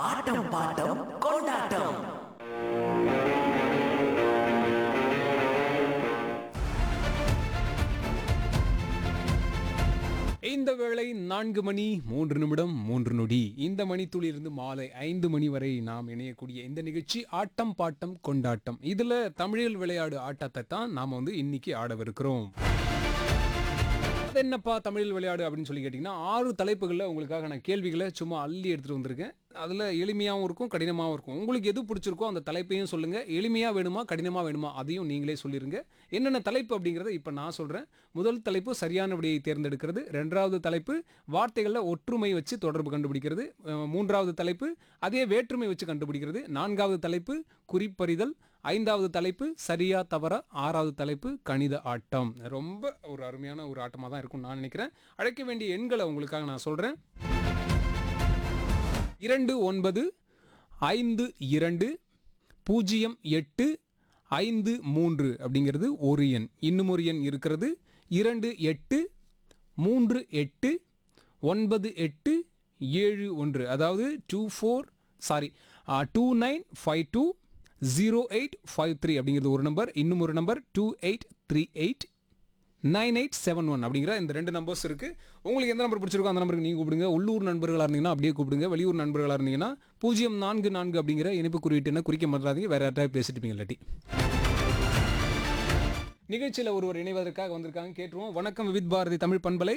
ஆட்டம் bottom கொண்டாட்டம் இந்த வேளை நான்கு மணி மூன்று நிமிடம் மூன்று நொடி இந்த மணித்துளியிலிருந்து மாலை ஐந்து மணி வரை நாம் இணையக்கூடிய இந்த நிகழ்ச்சி ஆட்டம் பாட்டம் கொண்டாட்டம் இதுல தமிழில் விளையாடு ஆட்டத்தை தான் நாம வந்து இன்னைக்கு ஆடவிருக்கிறோம் அது என்னப்பா தமிழில் விளையாடு அப்படின்னு சொல்லி கேட்டிங்கன்னா ஆறு தலைப்புகளில் உங்களுக்காக நான் கேள்விகளை சும்மா அள்ளி எடுத்துகிட்டு வந்திருக்கேன் அதில் எளிமையாகவும் இருக்கும் கடினமாகவும் இருக்கும் உங்களுக்கு எது பிடிச்சிருக்கோ அந்த தலைப்பையும் சொல்லுங்கள் எளிமையாக வேணுமா கடினமாக வேணுமா அதையும் நீங்களே சொல்லிடுங்க என்னென்ன தலைப்பு அப்படிங்கிறத இப்போ நான் சொல்கிறேன் முதல் தலைப்பு சரியான விடையை தேர்ந்தெடுக்கிறது ரெண்டாவது தலைப்பு வார்த்தைகளில் ஒற்றுமை வச்சு தொடர்பு கண்டுபிடிக்கிறது அஹ், மூன்றாவது தலைப்பு அதே வேற்றுமை வச்சு கண்டுபிடிக்கிறது நான்காவது தலைப்பு குறிப்பறிதல் ஐந்தாவது தலைப்பு சரியா தவறா ஆறாவது தலைப்பு கணித ஆட்டம் ரொம்ப ஒரு அருமையான ஒரு ஆட்டமாக தான் இருக்கும்னு நான் நினைக்கிறேன் அழைக்க வேண்டிய எண்களை உங்களுக்காக நான் சொல்கிறேன் இரண்டு ஒன்பது ஐந்து இரண்டு பூஜ்ஜியம் எட்டு ஐந்து மூன்று அப்படிங்கிறது ஒரு எண் இன்னும் ஒரு எண் இருக்கிறது இரண்டு எட்டு மூன்று எட்டு ஒன்பது எட்டு ஏழு ஒன்று அதாவது two four sorry two nine five two zero eight five three அப்படிங்கிறது ஒரு நம்பர் இன்னும் ஒரு number two eight three eight nine eight seven one அப்படிங்கிற இந்த ரெண்டு நம்பர்ஸ் இருக்கு உங்களுக்கு எந்த நம்பர் பிடிச்சிருக்கோ அந்த நம்பருக்கு நீங்கள் கூப்பிடுங்க உள்ளூர் நண்பர்களாக இருந்தீங்கன்னா அப்படியே கூப்பிடுங்க வெளியூர் நண்பர்களாக இருந்தீங்கன்னா பூஜ்ஜியம் நான்கு நான்கு அப்படிங்கிற இணைப்பு குறியீட்டுன்னு குறிக்க மாட்டாதீங்க வேற யார்ட்டாவது பேசிட்டு இருப்பீங்க இல்லாட்டி நிகழ்ச்சியில் ஒருவர் இணைவதற்காக வந்திருக்காங்க கேட்டுருவோம் வணக்கம் வித் பாரதி தமிழ் பண்பலை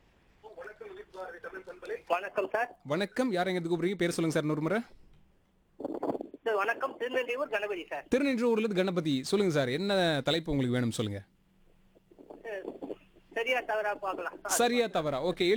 வணக்கம் சார் வணக்கம் யார் எங்க கூப்பிடுறீங்க பேர் சொல்லுங்க சார் இன்னொரு முறை சார் வணக்கம் திருநெல்வேலூர் கணபதி சார் திருநென்றூர்லேருந்து கணபதி சொல்லுங்க சார் என்ன தலைப்பு உங்களுக்கு வேணும் சொல்லுங்க சார், சரியா தவறா பார்க்கலாம் சரியா தவறா ஓகே